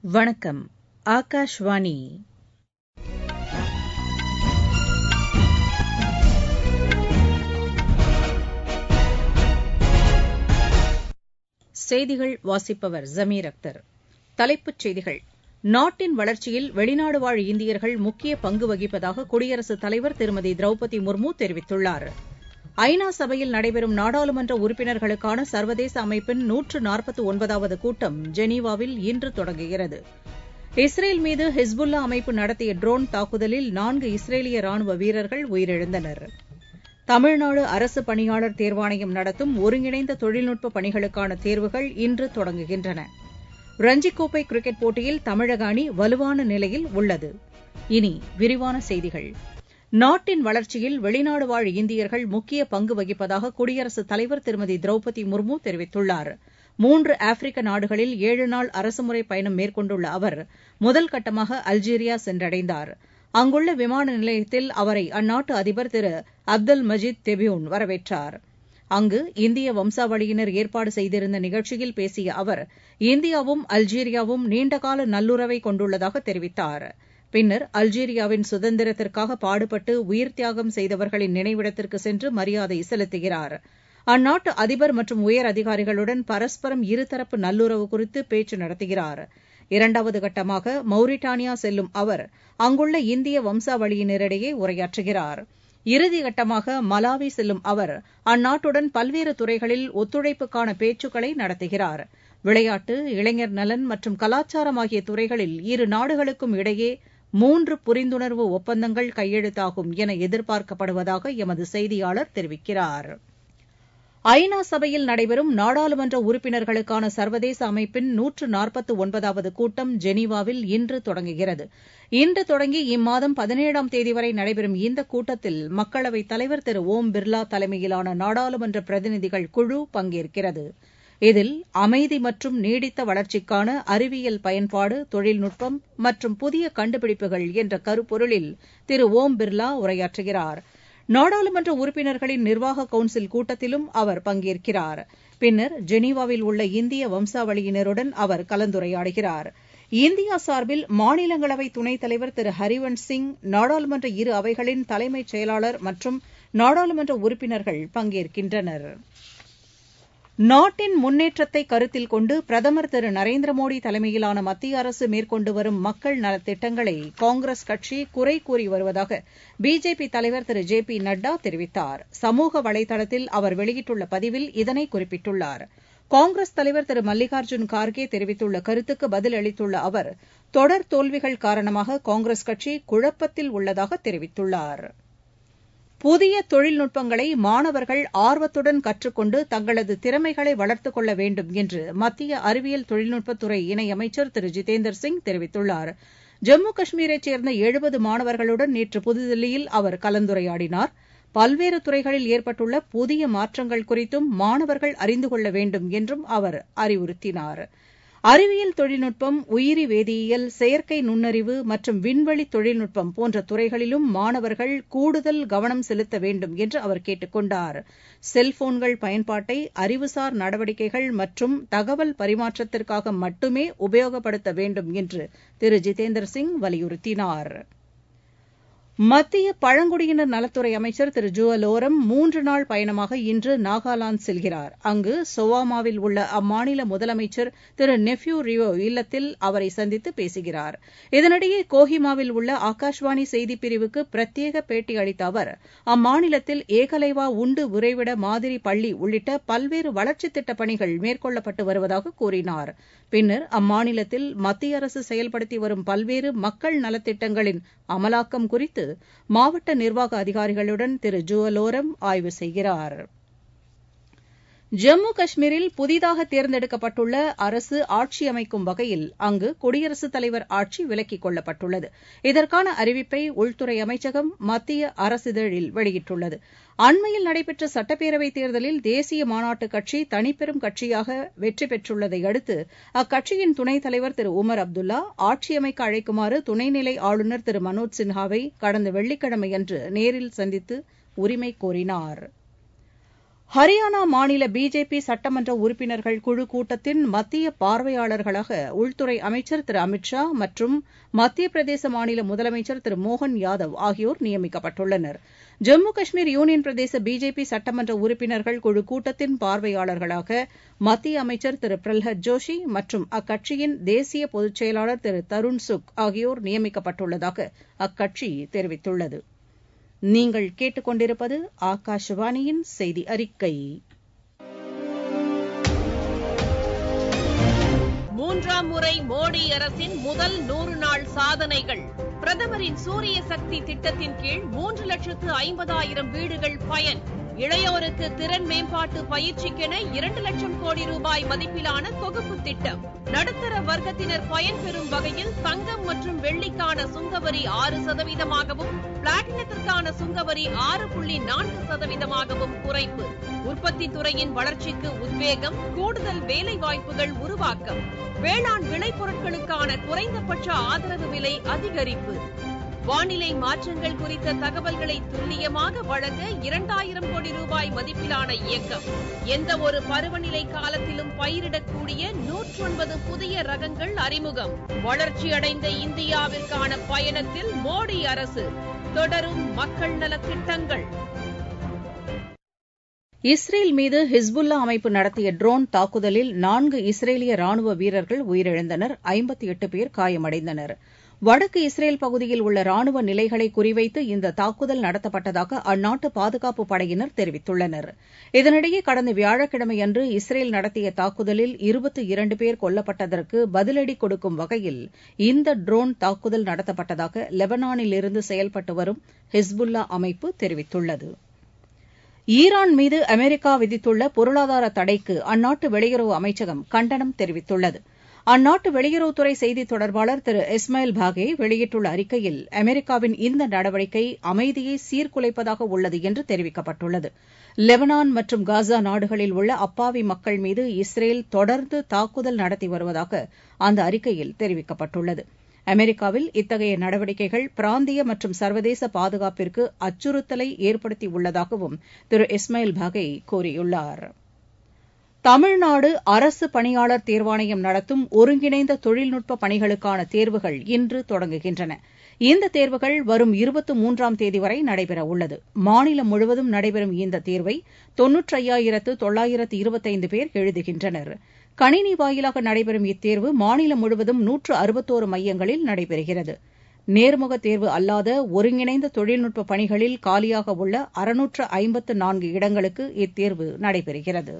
வணக்கம் ஆகாஷ்வாணி செய்திகள் வாசிப்பவர் ஜமீர் அக்தர் தலைப்புச் செய்திகள் நாட்டின் வளர்ச்சியில் வெளிநாடு வாழ் இந்தியர்கள் முக்கிய பங்கு வகிப்பதாக குடியரசுத் தலைவர் திருமதி திரௌபதி முர்மு தெரிவித்துள்ளார் ஐநா சபையில் நடைபெறும் நாடாளுமன்ற உறுப்பினர்களுக்கான சர்வதேச அமைப்பின் நூற்று நாற்பத்து ஒன்பதாவது கூட்டம் ஜெனீவாவில் இன்று தொடங்குகிறது இஸ்ரேல் மீது ஹிஸ்புல்லா அமைப்பு நடத்திய ட்ரோன் தாக்குதலில் நான்கு இஸ்ரேலிய ராணுவ வீரர்கள் உயிரிழந்தனர் தமிழ்நாடு அரசு பணியாளர் தேர்வாணையம் நடத்தும் ஒருங்கிணைந்த தொழில்நுட்ப பணிகளுக்கான தேர்வுகள் இன்று தொடங்குகின்றன ரஞ்சிக் கோப்பை கிரிக்கெட் போட்டியில் தமிழக அணி வலுவான நிலையில் உள்ளது இனி விரிவான செய்திகள் நாட்டின் வளர்ச்சியில் வெளிநாடு வாழ் இந்தியர்கள் முக்கிய பங்கு வகிப்பதாக குடியரசுத் தலைவர் திருமதி திரௌபதி முர்மு தெரிவித்துள்ளார் மூன்று ஆப்பிரிக்க நாடுகளில் ஏழு நாள் அரசுமுறை பயணம் மேற்கொண்டுள்ள அவர் முதல் கட்டமாக அல்ஜீரியா சென்றடைந்தார் அங்குள்ள விமான நிலையத்தில் அவரை அந்நாட்டு அதிபர் திரு அப்தல் மஜீத் தெபியூன் வரவேற்றார் அங்கு இந்திய வம்சாவளியினர் ஏற்பாடு செய்திருந்த நிகழ்ச்சியில் பேசிய அவர் இந்தியாவும் அல்ஜீரியாவும் நீண்டகால நல்லுறவை கொண்டுள்ளதாக தெரிவித்தார் பின்னர் அல்ஜீரியாவின் சுதந்திரத்திற்காக பாடுபட்டு உயிர் தியாகம் செய்தவர்களின் நினைவிடத்திற்கு சென்று மரியாதை செலுத்துகிறார் அந்நாட்டு அதிபர் மற்றும் உயர் அதிகாரிகளுடன் பரஸ்பரம் இருதரப்பு நல்லுறவு குறித்து பேச்சு நடத்துகிறார் இரண்டாவது கட்டமாக மௌரிட்டானியா செல்லும் அவர் அங்குள்ள இந்திய வம்சாவளியினரிடையே உரையாற்றுகிறார் இறுதிகட்டமாக மலாவி செல்லும் அவர் அந்நாட்டுடன் பல்வேறு துறைகளில் ஒத்துழைப்புக்கான பேச்சுக்களை நடத்துகிறார் விளையாட்டு இளைஞர் நலன் மற்றும் கலாச்சாரம் ஆகிய துறைகளில் இரு நாடுகளுக்கும் இடையே மூன்று புரிந்துணர்வு ஒப்பந்தங்கள் கையெழுத்தாகும் என எதிர்பார்க்கப்படுவதாக எமது செய்தியாளர் தெரிவிக்கிறார் ஐநா சபையில் நடைபெறும் நாடாளுமன்ற உறுப்பினர்களுக்கான சர்வதேச அமைப்பின் நூற்று நாற்பத்து ஒன்பதாவது கூட்டம் ஜெனீவாவில் இன்று தொடங்குகிறது இன்று தொடங்கி இம்மாதம் பதினேழாம் தேதி வரை நடைபெறும் இந்த கூட்டத்தில் மக்களவைத் தலைவர் திரு ஓம் பிர்லா தலைமையிலான நாடாளுமன்ற பிரதிநிதிகள் குழு பங்கேற்கிறது இதில் அமைதி மற்றும் நீடித்த வளர்ச்சிக்கான அறிவியல் பயன்பாடு தொழில்நுட்பம் மற்றும் புதிய கண்டுபிடிப்புகள் என்ற கருப்பொருளில் திரு ஓம் பிர்லா உரையாற்றுகிறார் நாடாளுமன்ற உறுப்பினர்களின் நிர்வாக கவுன்சில் கூட்டத்திலும் அவர் பங்கேற்கிறார் பின்னர் ஜெனீவாவில் உள்ள இந்திய வம்சாவளியினருடன் அவர் கலந்துரையாடுகிறார் இந்தியா சார்பில் மாநிலங்களவை துணைத் தலைவர் திரு ஹரிவன்ஷ் சிங் நாடாளுமன்ற இரு அவைகளின் தலைமைச் செயலாளர் மற்றும் நாடாளுமன்ற உறுப்பினர்கள் பங்கேற்கின்றனர் நாட்டின் முன்னேற்றத்தை கருத்தில் கொண்டு பிரதமர் திரு நரேந்திர மோடி தலைமையிலான மத்திய அரசு மேற்கொண்டு வரும் மக்கள் நலத்திட்டங்களை காங்கிரஸ் கட்சி குறை கூறி வருவதாக பிஜேபி தலைவர் திரு ஜே பி நட்டா தெரிவித்தார் சமூக வலைதளத்தில் அவர் வெளியிட்டுள்ள பதிவில் இதனை குறிப்பிட்டுள்ளார் காங்கிரஸ் தலைவர் திரு மல்லிகார்ஜுன் கார்கே தெரிவித்துள்ள கருத்துக்கு பதில் அளித்துள்ள அவர் தொடர் தோல்விகள் காரணமாக காங்கிரஸ் கட்சி குழப்பத்தில் உள்ளதாக தெரிவித்துள்ளார் புதிய தொழில்நுட்பங்களை மாணவர்கள் ஆர்வத்துடன் கற்றுக்கொண்டு தங்களது திறமைகளை வளர்த்துக் கொள்ள வேண்டும் என்று மத்திய அறிவியல் தொழில்நுட்பத்துறை இணையமைச்சர் திரு ஜிதேந்தர் சிங் தெரிவித்துள்ளார் ஜம்மு காஷ்மீரைச் சேர்ந்த எழுபது மாணவர்களுடன் நேற்று புதுதில்லியில் அவர் கலந்துரையாடினார் பல்வேறு துறைகளில் ஏற்பட்டுள்ள புதிய மாற்றங்கள் குறித்தும் மாணவர்கள் அறிந்து கொள்ள வேண்டும் என்றும் அவர் அறிவுறுத்தினார் அறிவியல் தொழில்நுட்பம் உயிரி வேதியியல் செயற்கை நுண்ணறிவு மற்றும் விண்வெளி தொழில்நுட்பம் போன்ற துறைகளிலும் மாணவர்கள் கூடுதல் கவனம் செலுத்த வேண்டும் என்று அவர் கேட்டுக் கொண்டார் செல்போன்கள் பயன்பாட்டை அறிவுசார் நடவடிக்கைகள் மற்றும் தகவல் பரிமாற்றத்திற்காக மட்டுமே உபயோகப்படுத்த வேண்டும் என்று திரு ஜிதேந்தர் சிங் வலியுறுத்தினார் மத்திய பழங்குடியினர் நலத்துறை அமைச்சர் திரு ஜுவல் ஓரம் மூன்று நாள் பயணமாக இன்று நாகாலாந்து செல்கிறார் அங்கு சோவாமாவில் உள்ள அம்மாநில முதலமைச்சர் திரு நெஃப்யூ ரியோ இல்லத்தில் அவரை சந்தித்து பேசுகிறார் இதனிடையே கோஹிமாவில் உள்ள ஆகாஷ்வாணி செய்திப் பிரிவுக்கு பிரத்யேக பேட்டி அளித்த அவர் அம்மாநிலத்தில் ஏகலைவா உண்டு உறைவிட மாதிரி பள்ளி உள்ளிட்ட பல்வேறு வளர்ச்சித் திட்டப் பணிகள் மேற்கொள்ளப்பட்டு வருவதாக கூறினார் பின்னர் அம்மாநிலத்தில் மத்திய அரசு செயல்படுத்தி வரும் பல்வேறு மக்கள் நலத்திட்டங்களின் அமலாக்கம் குறித்து மாவட்ட நிர்வாக அதிகாரிகளுடன் திரு ஜுவல் ஓரம் ஆய்வு செய்கிறார் ஜம்மு காஷ்மீரில் புதிதாக தேர்ந்தெடுக்கப்பட்டுள்ள அரசு ஆட்சி அமைக்கும் வகையில் அங்கு குடியரசுத் தலைவர் ஆட்சி விலக்கிக் கொள்ளப்பட்டுள்ளது இதற்கான அறிவிப்பை உள்துறை அமைச்சகம் மத்திய அரசிதழில் வெளியிட்டுள்ளது அண்மையில் நடைபெற்ற சட்டப்பேரவைத் தேர்தலில் தேசிய மாநாட்டுக் கட்சி தனிப்பெரும் கட்சியாக வெற்றி பெற்றுள்ளதை அடுத்து அக்கட்சியின் துணைத் தலைவர் திரு உமர் அப்துல்லா ஆட்சியமைக்க அழைக்குமாறு துணைநிலை ஆளுநர் திரு மனோஜ் சின்ஹாவை கடந்த வெள்ளிக்கிழமையன்று நேரில் சந்தித்து உரிமை கோரினார் ஹரியானா மாநில பிஜேபி சட்டமன்ற உறுப்பினர்கள் குழு கூட்டத்தின் மத்திய பார்வையாளர்களாக உள்துறை அமைச்சர் திரு அமித் ஷா மற்றும் மத்திய பிரதேச மாநில முதலமைச்சர் திரு மோகன் யாதவ் ஆகியோர் நியமிக்கப்பட்டுள்ளனர் ஜம்மு காஷ்மீர் யூனியன் பிரதேச பிஜேபி சட்டமன்ற உறுப்பினர்கள் குழு கூட்டத்தின் பார்வையாளர்களாக மத்திய அமைச்சர் திரு பிரல்ஹத் ஜோஷி மற்றும் அக்கட்சியின் தேசிய பொதுச் செயலாளர் திரு தருண் சுக் ஆகியோர் நியமிக்கப்பட்டுள்ளதாக அக்கட்சி தெரிவித்துள்ளது நீங்கள் கேட்டுக்கொண்டிருப்பது ஆகாஷவாணியின் செய்தி அறிக்கை மூன்றாம் முறை மோடி அரசின் முதல் நூறு நாள் சாதனைகள் பிரதமரின் சூரிய சக்தி திட்டத்தின் கீழ் மூன்று லட்சத்து ஐம்பதாயிரம் வீடுகள் பயன் இளையோருக்கு திறன் மேம்பாட்டு பயிற்சிக்கென இரண்டு லட்சம் கோடி ரூபாய் மதிப்பிலான தொகுப்பு திட்டம் நடுத்தர வர்க்கத்தினர் பயன்பெறும் வகையில் தங்கம் மற்றும் வெள்ளிக்கான சுங்கவரி ஆறு சதவீதமாகவும் பிளாட்டினத்திற்கான சுங்கவரி ஆறு புள்ளி நான்கு சதவீதமாகவும் குறைப்பு உற்பத்தி துறையின் வளர்ச்சிக்கு உத்வேகம் கூடுதல் வேலை வாய்ப்புகள் உருவாக்கம் வேளாண் விளைபொருட்களுக்கான குறைந்தபட்ச ஆதரவு விலை அதிகரிப்பு வானிலை மாற்றங்கள் குறித்த தகவல்களை துல்லியமாக வழங்க இரண்டாயிரம் கோடி ரூபாய் மதிப்பிலான இயக்கம் எந்த ஒரு பருவநிலை காலத்திலும் பயிரிடக்கூடிய நூற்றொன்பது புதிய ரகங்கள் அறிமுகம் வளர்ச்சியடைந்த இந்தியாவிற்கான பயணத்தில் மோடி அரசு தொடரும் மக்கள் நலத் திட்டங்கள் இஸ்ரேல் மீது ஹிஸ்புல்லா அமைப்பு நடத்திய ட்ரோன் தாக்குதலில் நான்கு இஸ்ரேலிய ராணுவ வீரர்கள் உயிரிழந்தனர் ஐம்பத்தி எட்டு பேர் காயமடைந்தனர் வடக்கு இஸ்ரேல் பகுதியில் உள்ள ராணுவ நிலைகளை குறிவைத்து இந்த தாக்குதல் நடத்தப்பட்டதாக அந்நாட்டு பாதுகாப்பு படையினர் தெரிவித்துள்ளனர் இதனிடையே கடந்த வியாழக்கிழமையன்று இஸ்ரேல் நடத்திய தாக்குதலில் இருபத்தி இரண்டு பேர் கொல்லப்பட்டதற்கு பதிலடி கொடுக்கும் வகையில் இந்த ட்ரோன் தாக்குதல் நடத்தப்பட்டதாக லெபனானிலிருந்து செயல்பட்டு வரும் ஹிஸ்புல்லா அமைப்பு தெரிவித்துள்ளது ஈரான் மீது அமெரிக்கா விதித்துள்ள பொருளாதார தடைக்கு அந்நாட்டு வெளியுறவு அமைச்சகம் கண்டனம் தெரிவித்துள்ளது அந்நாட்டு வெளியுறவுத்துறை செய்தித் தொடர்பாளர் திரு இஸ்மாயில் பாகே வெளியிட்டுள்ள அறிக்கையில் அமெரிக்காவின் இந்த நடவடிக்கை அமைதியை சீர்குலைப்பதாக உள்ளது என்று தெரிவிக்கப்பட்டுள்ளது லெபனான் மற்றும் காசா நாடுகளில் உள்ள அப்பாவி மக்கள் மீது இஸ்ரேல் தொடர்ந்து தாக்குதல் நடத்தி வருவதாக அந்த அறிக்கையில் தெரிவிக்கப்பட்டுள்ளது அமெரிக்காவில் இத்தகைய நடவடிக்கைகள் பிராந்திய மற்றும் சர்வதேச பாதுகாப்பிற்கு அச்சுறுத்தலை ஏற்படுத்தியுள்ளதாகவும் திரு இஸ்மாயில் பாகே கூறியுள்ளார் தமிழ்நாடு அரசு பணியாளர் தேர்வாணையம் நடத்தும் ஒருங்கிணைந்த தொழில்நுட்ப பணிகளுக்கான தேர்வுகள் இன்று தொடங்குகின்றன இந்த தேர்வுகள் வரும் இருபத்து மூன்றாம் தேதி வரை நடைபெறவுள்ளது மாநிலம் முழுவதும் நடைபெறும் இந்த தேர்வை தொன்னூற்றையாயிரத்து தொள்ளாயிரத்து இருபத்தைந்து பேர் எழுதுகின்றனர் கணினி வாயிலாக நடைபெறும் இத்தேர்வு மாநிலம் முழுவதும் நூற்று அறுபத்தோரு மையங்களில் நடைபெறுகிறது நேர்முக தேர்வு அல்லாத ஒருங்கிணைந்த தொழில்நுட்ப பணிகளில் காலியாக உள்ள அறுநூற்று ஐம்பத்து நான்கு இடங்களுக்கு இத்தேர்வு நடைபெறுகிறது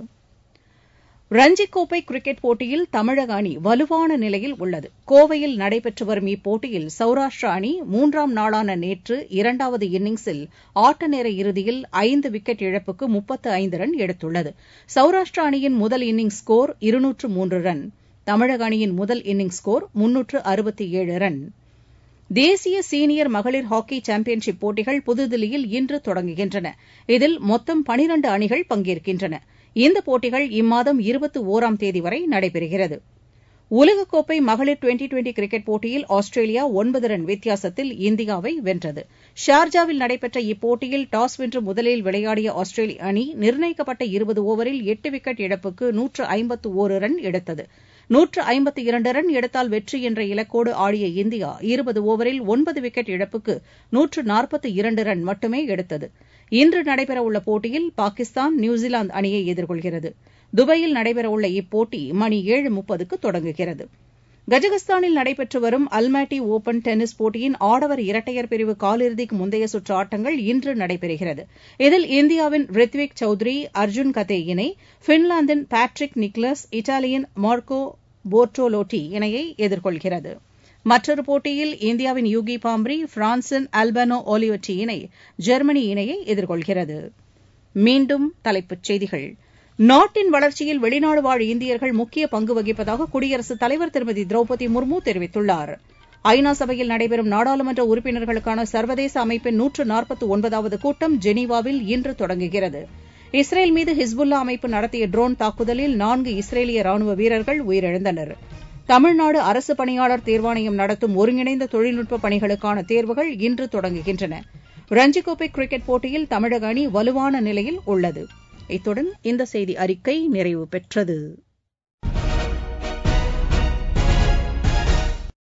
ரஞ்சிக் கோப்பை கிரிக்கெட் போட்டியில் தமிழக அணி வலுவான நிலையில் உள்ளது கோவையில் நடைபெற்று வரும் இப்போட்டியில் சௌராஷ்டிரா அணி மூன்றாம் நாளான நேற்று இரண்டாவது இன்னிங்ஸில் ஆட்ட நேர இறுதியில் ஐந்து விக்கெட் இழப்புக்கு முப்பத்து ஐந்து ரன் எடுத்துள்ளது சௌராஷ்டிரா அணியின் முதல் இன்னிங்ஸ் ஸ்கோர் இருநூற்று மூன்று ரன் தமிழக அணியின் முதல் இன்னிங்ஸ் ஸ்கோர் முன்னூற்று அறுபத்தி ஏழு ரன் தேசிய சீனியர் மகளிர் ஹாக்கி சாம்பியன்ஷிப் போட்டிகள் புதுதில்லியில் இன்று தொடங்குகின்றன இதில் மொத்தம் பனிரண்டு அணிகள் பங்கேற்கின்றன இந்த போட்டிகள் இம்மாதம் இருபத்தி ஒராம் தேதி வரை நடைபெறுகிறது உலகக்கோப்பை மகளிர் டுவெண்டி டுவெண்டி கிரிக்கெட் போட்டியில் ஆஸ்திரேலியா ஒன்பது ரன் வித்தியாசத்தில் இந்தியாவை வென்றது ஷார்ஜாவில் நடைபெற்ற இப்போட்டியில் டாஸ் வென்று முதலில் விளையாடிய ஆஸ்திரேலிய அணி நிர்ணயிக்கப்பட்ட இருபது ஒவரில் எட்டு விக்கெட் இழப்புக்கு நூற்று ஐம்பத்து ஒரு ரன் எடுத்தது நூற்று ஐம்பத்து இரண்டு ரன் எடுத்தால் வெற்றி என்ற இலக்கோடு ஆடிய இந்தியா இருபது ஒவரில் ஒன்பது விக்கெட் இழப்புக்கு நூற்று நாற்பத்து இரண்டு ரன் மட்டுமே எடுத்தது இன்று நடைபெறவுள்ள போட்டியில் பாகிஸ்தான் நியூசிலாந்து அணியை எதிர்கொள்கிறது துபாயில் நடைபெறவுள்ள இப்போட்டி மணி ஏழு முப்பதுக்கு தொடங்குகிறது கஜகஸ்தானில் நடைபெற்று வரும் அல்மாட்டி ஒபன் டென்னிஸ் போட்டியின் ஆடவர் இரட்டையர் பிரிவு காலிறுதிக்கு முந்தைய சுற்று ஆட்டங்கள் இன்று நடைபெறுகிறது இதில் இந்தியாவின் ரித்விக் சௌத்ரி அர்ஜுன் கதே இணை பின்லாந்தின் பேட்ரிக் நிக்லஸ் இத்தாலியின் மார்க்கோ போர்டோலோட்டி இணையை எதிர்கொள்கிறது மற்றொரு போட்டியில் இந்தியாவின் யூகி பாம்ப்ரி பிரான்சின் அல்பனோ ஓலிவட்டி இணை ஜெர்மனி இணையை எதிர்கொள்கிறது மீண்டும் தலைப்புச் செய்திகள் நாட்டின் வளர்ச்சியில் வெளிநாடு வாழ் இந்தியர்கள் முக்கிய பங்கு வகிப்பதாக குடியரசுத் தலைவர் திருமதி திரௌபதி முர்மு தெரிவித்துள்ளார் ஐநா சபையில் நடைபெறும் நாடாளுமன்ற உறுப்பினர்களுக்கான சர்வதேச அமைப்பின் நூற்று நாற்பத்து ஒன்பதாவது கூட்டம் ஜெனீவாவில் இன்று தொடங்குகிறது இஸ்ரேல் மீது ஹிஸ்புல்லா அமைப்பு நடத்திய ட்ரோன் தாக்குதலில் நான்கு இஸ்ரேலிய ராணுவ வீரர்கள் உயிரிழந்தனர் தமிழ்நாடு அரசு பணியாளர் தேர்வாணையம் நடத்தும் ஒருங்கிணைந்த தொழில்நுட்ப பணிகளுக்கான தேர்வுகள் இன்று தொடங்குகின்றன ரஞ்சிக் கோப்பை கிரிக்கெட் போட்டியில் தமிழக அணி வலுவான நிலையில் உள்ளது இத்துடன் இந்த செய்தி அறிக்கை நிறைவு பெற்றது